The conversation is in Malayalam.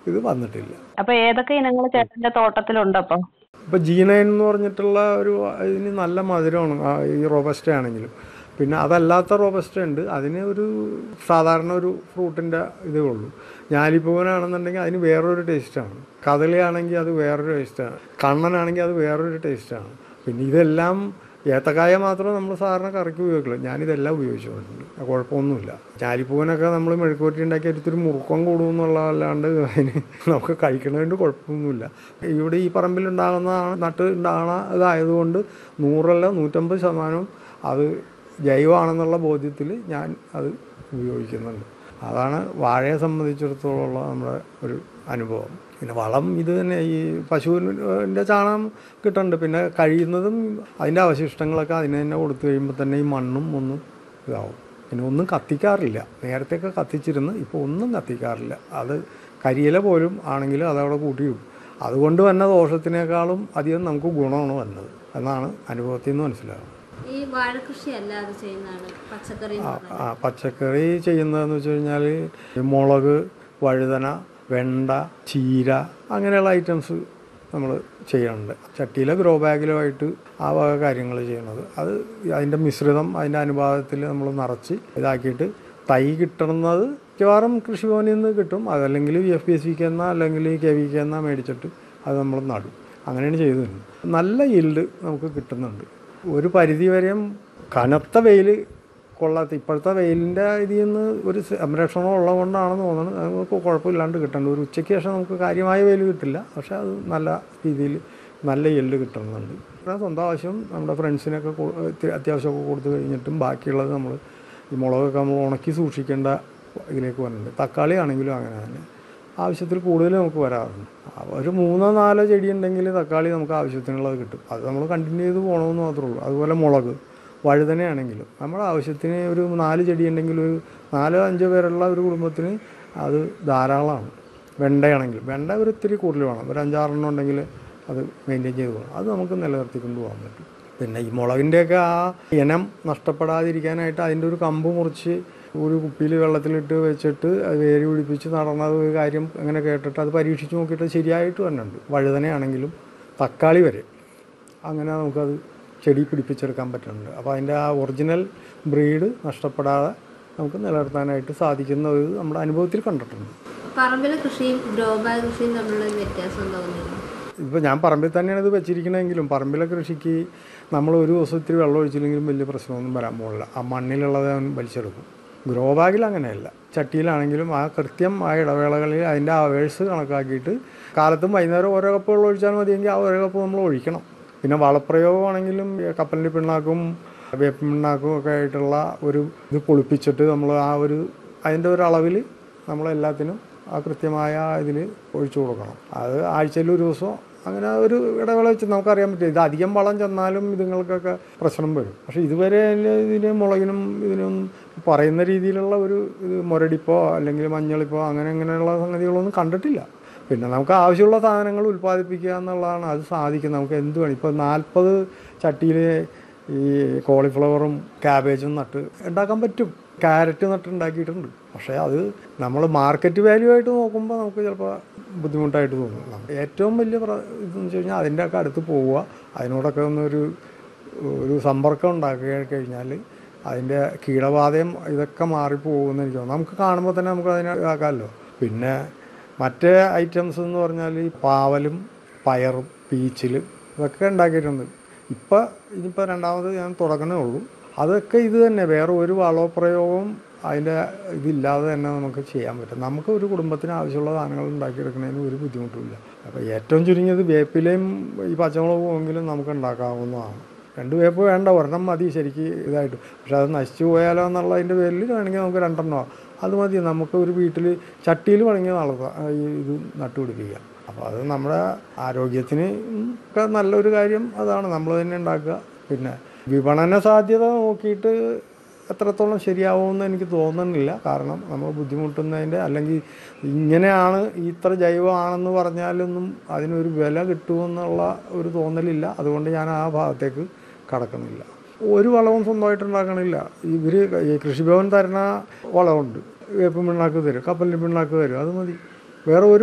ഇത് വന്നിട്ടില്ല അപ്പൊ ഏതൊക്കെ ഇനങ്ങൾ ചേട്ടന്റെ തോട്ടത്തിലുണ്ട് അപ്പൊ ഇപ്പോൾ ജീനൈൻ എന്ന് പറഞ്ഞിട്ടുള്ള ഒരു ഇതിന് നല്ല മധുരമാണ് ആ ഈ റോബസ്റ്റ ആണെങ്കിലും പിന്നെ അതല്ലാത്ത റോബസ്റ്റ ഉണ്ട് അതിന് ഒരു സാധാരണ ഒരു ഫ്രൂട്ടിൻ്റെ ഇതേ ഉള്ളൂ ഞാലിപ്പൂവനാണെന്നുണ്ടെങ്കിൽ അതിന് വേറൊരു ടേസ്റ്റാണ് കദളിയാണെങ്കിൽ അത് വേറൊരു ടേസ്റ്റാണ് കണ്ണനാണെങ്കിൽ അത് വേറൊരു ടേസ്റ്റാണ് പിന്നെ ഇതെല്ലാം ഏത്തക്കായ മാത്രമേ നമ്മൾ സാധാരണ കറിക്ക് ഉപയോഗിക്കുള്ളൂ ഞാനിതെല്ലാം ഉപയോഗിച്ചിട്ടുണ്ട് കുഴപ്പമൊന്നുമില്ല ഞാലിപ്പൂവനൊക്കെ നമ്മൾ മെഴുക്കുവരട്ടി ഉണ്ടാക്കി എടുത്തൊരു മുറുക്കം കൂടും എന്നുള്ളതല്ലാണ്ട് അതിന് നമുക്ക് കഴിക്കണതുകൊണ്ട് കുഴപ്പമൊന്നുമില്ല ഇവിടെ ഈ പറമ്പിലുണ്ടാകുന്ന നട്ട് ഉണ്ടാകുന്ന ഇതായതുകൊണ്ട് നൂറല്ല നൂറ്റമ്പത് ശതമാനം അത് ജൈവമാണെന്നുള്ള ബോധ്യത്തിൽ ഞാൻ അത് ഉപയോഗിക്കുന്നുണ്ട് അതാണ് വാഴയെ സംബന്ധിച്ചിടത്തോളമുള്ള നമ്മുടെ ഒരു അനുഭവം പിന്നെ വളം ഇത് തന്നെ ഈ പശുവിൻ്റെ ചാണകം കിട്ടുന്നുണ്ട് പിന്നെ കഴിയുന്നതും അതിൻ്റെ അവശിഷ്ടങ്ങളൊക്കെ അതിന് തന്നെ കൊടുത്തു കഴിയുമ്പോൾ തന്നെ ഈ മണ്ണും ഒന്നും ഇതാവും പിന്നെ ഒന്നും കത്തിക്കാറില്ല നേരത്തെയൊക്കെ കത്തിച്ചിരുന്ന് ഇപ്പോൾ ഒന്നും കത്തിക്കാറില്ല അത് കരിയില പോലും ആണെങ്കിലും അതവിടെ കൂട്ടിയിടും അതുകൊണ്ട് തന്നെ ദോഷത്തിനേക്കാളും അധികം നമുക്ക് ഗുണമാണ് വന്നത് എന്നാണ് അനുഭവത്തിൽ നിന്ന് മനസ്സിലാകുന്നത് ഈ വാഴകൃഷി അല്ലാതെ ചെയ്യുന്നതാണ് പച്ചക്കറി എന്ന് പറയുന്നത്. ആ പച്ചക്കറി ചെയ്യുന്നതെന്ന് വെച്ച് കഴിഞ്ഞാൽ മുളക് വഴുതന വെണ്ട ചീര അങ്ങനെയുള്ള ഐറ്റംസ് നമ്മൾ ചെയ്യുന്നുണ്ട് ചട്ടിയിലെ ഗ്രോ ബാഗിലുമായിട്ട് ആ വക കാര്യങ്ങൾ ചെയ്യണത് അത് അതിൻ്റെ മിശ്രിതം അതിൻ്റെ അനുപാതത്തിൽ നമ്മൾ നിറച്ച് ഇതാക്കിയിട്ട് തൈ കിട്ടുന്നത് മിക്കവാറും കൃഷിഭവനിൽ നിന്ന് കിട്ടും അതല്ലെങ്കിൽ വി എഫ് പി എസ് സിക്ക് എന്നാ അല്ലെങ്കിൽ കെ വി കെ എന്നാ മേടിച്ചിട്ട് അത് നമ്മൾ നടും അങ്ങനെയാണ് ചെയ്തു തരുന്നത് നല്ല ഈൽഡ് നമുക്ക് കിട്ടുന്നുണ്ട് ഒരു പരിധി വരെയും കനത്ത വെയിൽ കൊള്ളാത്ത ഇപ്പോഴത്തെ വെയിലിൻ്റെ ഇതിൽ നിന്ന് ഒരു സംരക്ഷണം ഉള്ളതുകൊണ്ടാണെന്ന് തോന്നുന്നത് നമുക്ക് കുഴപ്പമില്ലാണ്ട് കിട്ടുന്നുണ്ട് ഒരു ഉച്ചയ്ക്ക് ശേഷം നമുക്ക് കാര്യമായ വെയിൽ കിട്ടില്ല പക്ഷേ അത് നല്ല രീതിയിൽ നല്ല എല്ല് കിട്ടുന്നുണ്ട് പിന്നെ സ്വന്തം ആവശ്യം നമ്മുടെ ഫ്രണ്ട്സിനൊക്കെ കൊ- ഇത്തിരി അത്യാവശ്യമൊക്കെ കൊടുത്തു കഴിഞ്ഞിട്ടും ബാക്കിയുള്ളത് നമ്മൾ ഈ മുളകൊക്കെ നമ്മൾ ഉണക്കി സൂക്ഷിക്കേണ്ട ഇതിലേക്ക് വരുന്നുണ്ട് തക്കാളി ആണെങ്കിലും അങ്ങനെ തന്നെ ആവശ്യത്തിൽ കൂടുതൽ നമുക്ക് വരാറുണ്ട് അപ്പോൾ ഒരു മൂന്നോ നാലോ ചെടി ഉണ്ടെങ്കിൽ തക്കാളി നമുക്ക് ആവശ്യത്തിനുള്ളത് കിട്ടും അത് നമ്മൾ കണ്ടിന്യൂ ചെയ്ത് പോകണമെന്ന് മാത്രമേ ഉള്ളൂ അതുപോലെ മുളക് വഴുതനയാണെങ്കിലും നമ്മുടെ ആവശ്യത്തിന് ഒരു നാല് ചെടി ഉണ്ടെങ്കിൽ ഒരു നാലോ അഞ്ചോ പേരുള്ള ഒരു കുടുംബത്തിന് അത് ധാരാളമാണ് വെണ്ടയാണെങ്കിൽ വെണ്ട ഒരു ഇത്തിരി കൂടുതൽ വേണം ഒരു അഞ്ചാറെണ്ണം ഉണ്ടെങ്കിൽ അത് മെയിൻറ്റെയിൻ ചെയ്ത് പോകണം അത് നമുക്ക് നിലനിർത്തിക്കൊണ്ട് പോകാൻ പറ്റും പിന്നെ ഈ മുളകിൻ്റെയൊക്കെ ആ ഇനം നഷ്ടപ്പെടാതിരിക്കാനായിട്ട് അതിൻ്റെ ഒരു കമ്പ് മുറിച്ച് ഒരു കുപ്പിയിൽ വെള്ളത്തിലിട്ട് വെച്ചിട്ട് അത് വേര് പിടിപ്പിച്ച് നടന്നത് ഒരു കാര്യം അങ്ങനെ കേട്ടിട്ട് അത് പരീക്ഷിച്ച് നോക്കിയിട്ട് ശരിയായിട്ട് തന്നെ ഉണ്ട് വഴുതനയാണെങ്കിലും തക്കാളി വരെ അങ്ങനെ നമുക്കത് ചെടി പിടിപ്പിച്ചെടുക്കാൻ പറ്റുന്നുണ്ട് അപ്പോൾ അതിൻ്റെ ആ ഒറിജിനൽ ബ്രീഡ് നഷ്ടപ്പെടാതെ നമുക്ക് നിലനിർത്താനായിട്ട് സാധിക്കുന്ന ഒരു നമ്മുടെ അനുഭവത്തിൽ കണ്ടിട്ടുണ്ട് പറമ്പിലെ കൃഷിയും ഗ്രോ ബാഗ് കൃഷിയും തമ്മിലുള്ള ഒരു വ്യത്യാസം തോന്നുന്നു ഇപ്പോൾ ഞാൻ പറമ്പിൽ തന്നെയാണ് ഇത് വെച്ചിരിക്കണമെങ്കിലും പറമ്പിലെ കൃഷിക്ക് നമ്മൾ ഒരു ദിവസം ഇത്തിരി വെള്ളം ഒഴിച്ചില്ലെങ്കിലും വലിയ പ്രശ്നമൊന്നും വരാൻ പോകില്ല ആ മണ്ണിലുള്ളത് അവൻ വലിച്ചെടുക്കും ഗ്രോ ബാഗിൽ അങ്ങനെയല്ല ചട്ടിയിലാണെങ്കിലും ആ കൃത്യം ആ ഇടവേളകളിൽ അതിൻ്റെ അവേഴ്സ് കണക്കാക്കിയിട്ട് കാലത്തും വൈകുന്നേരം ഓരോ കപ്പ് വെള്ളം ഒഴിച്ചാൽ മതിയെങ്കിൽ ആ ഓരോ കപ്പ് നമ്മൾ ഒഴിക്കണം പിന്നെ വളപ്രയോഗമാണെങ്കിലും ഈ കപ്പലിൻ്റെ പിണ്ണാക്കും വേപ്പിൻ പിണ്ണാക്കും ഒക്കെ ആയിട്ടുള്ള ഒരു ഇത് പൊളിപ്പിച്ചിട്ട് നമ്മൾ ആ ഒരു അതിൻ്റെ ഒരു അളവിൽ നമ്മളെല്ലാത്തിനും ആ കൃത്യമായ ഇതിൽ ഒഴിച്ചു കൊടുക്കണം അത് ആഴ്ചയിൽ ഒരു ദിവസം അങ്ങനെ ഒരു ഇടവേള വെച്ച് നമുക്കറിയാൻ പറ്റും ഇത് അധികം വളം ചെന്നാലും ഇതുങ്ങൾക്കൊക്കെ പ്രശ്നം വരും പക്ഷേ ഇതുവരെ ഇതിന് മുളകിനും ഇതിനും പറയുന്ന രീതിയിലുള്ള ഒരു ഇത് മുരടിപ്പോ അല്ലെങ്കിൽ മഞ്ഞളിപ്പോ അങ്ങനെ അങ്ങനെയുള്ള സംഗതികളൊന്നും കണ്ടിട്ടില്ല പിന്നെ നമുക്ക് ആവശ്യമുള്ള സാധനങ്ങൾ ഉൽപ്പാദിപ്പിക്കുക എന്നുള്ളതാണ് അത് സാധിക്കുന്നത് നമുക്ക് എന്ത് വേണം ഇപ്പോൾ നാൽപ്പത് ചട്ടിയിൽ ഈ കോളിഫ്ലവറും ക്യാബേജും നട്ട് ഉണ്ടാക്കാൻ പറ്റും ക്യാരറ്റ് നട്ട് ഉണ്ടാക്കിയിട്ടുണ്ട് പക്ഷേ അത് നമ്മൾ മാർക്കറ്റ് വാല്യൂ ആയിട്ട് നോക്കുമ്പോൾ നമുക്ക് ചിലപ്പോൾ ബുദ്ധിമുട്ടായിട്ട് തോന്നും നമുക്ക് ഏറ്റവും വലിയ പ്ര ഇതെന്ന് വെച്ച് കഴിഞ്ഞാൽ അതിൻ്റെയൊക്കെ അടുത്ത് പോവുക അതിനോടൊക്കെ ഒന്നൊരു ഒരു സമ്പർക്കം ഉണ്ടാക്കി കഴിഞ്ഞാൽ അതിൻ്റെ കീടബാധയും ഇതൊക്കെ മാറിപ്പോകുമെന്ന് എനിക്ക് തോന്നുന്നു നമുക്ക് കാണുമ്പോൾ തന്നെ നമുക്ക് അതിനെ ഇതാക്കാമല്ലോ പിന്നെ മറ്റേ ഐറ്റംസ് എന്ന് പറഞ്ഞാൽ ഈ പാവലും പയറും പീച്ചിൽ ഇതൊക്കെ ഉണ്ടാക്കിയിട്ടുണ്ട് ഇപ്പം ഇനിയിപ്പോൾ രണ്ടാമത് ഞാൻ തുടങ്ങണേ ഉള്ളൂ അതൊക്കെ ഇത് തന്നെ വേറെ ഒരു വളപ്രയോഗവും അതിൻ്റെ ഇതില്ലാതെ തന്നെ നമുക്ക് ചെയ്യാൻ പറ്റും നമുക്ക് ഒരു കുടുംബത്തിന് ആവശ്യമുള്ള സാധനങ്ങൾ ഉണ്ടാക്കിയെടുക്കുന്നതിന് ഒരു ബുദ്ധിമുട്ടുമില്ല അപ്പോൾ ഏറ്റവും ചുരുങ്ങിയത് വേപ്പിലയും ഈ പച്ചമുളകും എങ്കിലും നമുക്ക് ഉണ്ടാക്കാവുന്നതാണ് രണ്ട് വേപ്പ് വേണ്ട ഒരെണ്ണം മതി ശരിക്ക് ഇതായിട്ട് പക്ഷെ അത് നശിച്ചു പോയാലോ എന്നുള്ളതിൻ്റെ പേരിൽ വേണമെങ്കിൽ നമുക്ക് രണ്ടെണ്ണോ അത് മതി നമുക്ക് ഒരു വീട്ടിൽ ചട്ടിയിൽ വേണമെങ്കിൽ നടത്താം ഈ ഇത് നട്ടുപിടിപ്പിക്കാം അപ്പോൾ അത് നമ്മുടെ ആരോഗ്യത്തിന് ഒക്കെ നല്ലൊരു കാര്യം അതാണ് നമ്മൾ തന്നെ ഉണ്ടാക്കുക പിന്നെ വിപണന സാധ്യത നോക്കിയിട്ട് എത്രത്തോളം ശരിയാവുമെന്ന് എനിക്ക് തോന്നുന്നില്ല കാരണം നമ്മൾ ബുദ്ധിമുട്ടുന്നതിൻ്റെ അല്ലെങ്കിൽ ഇങ്ങനെയാണ് ഇത്ര ജൈവമാണെന്ന് പറഞ്ഞാലൊന്നും അതിനൊരു വില കിട്ടുമെന്നുള്ള ഒരു തോന്നലില്ല അതുകൊണ്ട് ഞാൻ ആ ഭാഗത്തേക്ക് കടക്കുന്നില്ല ഒരു വളവും സ്വന്തമായിട്ട് ഉണ്ടാക്കണില്ല ഇവർ കൃഷിഭവൻ തരുന്ന വളമുണ്ട് വേപ്പിൻ പിണ്ണാക്ക് തരും കപ്പലിൻ്റെ പിണ്ണാക്ക് തരും അത് മതി വേറെ ഒരു